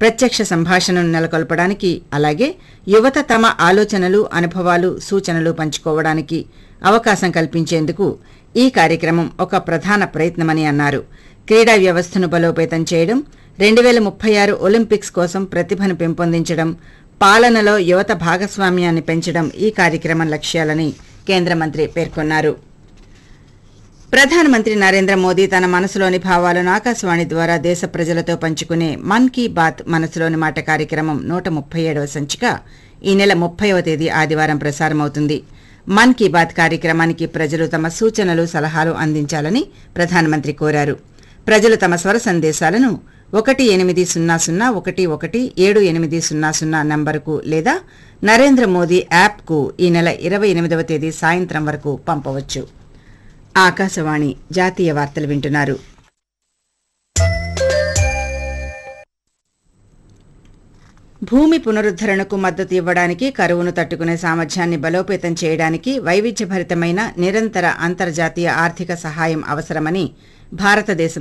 ప్రత్యక్ష సంభాషణను నెలకొల్పడానికి అలాగే యువత తమ ఆలోచనలు అనుభవాలు సూచనలు పంచుకోవడానికి అవకాశం కల్పించేందుకు ఈ కార్యక్రమం ఒక ప్రధాన ప్రయత్నమని అన్నారు క్రీడా వ్యవస్థను బలోపేతం చేయడం రెండు వేల ముప్పై ఆరు ఒలింపిక్స్ కోసం ప్రతిభను పెంపొందించడం పాలనలో యువత భాగస్వామ్యాన్ని పెంచడం ఈ కార్యక్రమం లక్ష్యాలని కేంద్ర మంత్రి పేర్కొన్నారు ప్రధానమంత్రి నరేంద్ర మోదీ తన మనసులోని భావాలను ఆకాశవాణి ద్వారా దేశ ప్రజలతో పంచుకునే మన్ కీ బాత్ మనసులోని మాట కార్యక్రమం నూట ముప్పై ఏడవ సంచిక ఈ నెల ముప్పైవ తేదీ ఆదివారం ప్రసారమవుతుంది మన్ కీ బాత్ కార్యక్రమానికి ప్రజలు తమ సూచనలు సలహాలు అందించాలని ప్రధానమంత్రి కోరారు ప్రజలు తమ స్వర సందేశాలను ఒకటి ఎనిమిది సున్నా సున్నా ఒకటి ఒకటి ఏడు ఎనిమిది సున్నా సున్నా నంబరుకు లేదా నరేంద్ర మోదీ యాప్కు ఈ నెల ఇరవై ఎనిమిదవ తేదీ సాయంత్రం వరకు పంపవచ్చు ఆకాశవాణి జాతీయ వార్తలు వింటున్నారు భూమి పునరుద్ధరణకు మద్దతు ఇవ్వడానికి కరువును తట్టుకునే సామర్థ్యాన్ని బలోపేతం చేయడానికి వైవిధ్యభరితమైన నిరంతర అంతర్జాతీయ ఆర్థిక సహాయం అవసరమని భారతదేశం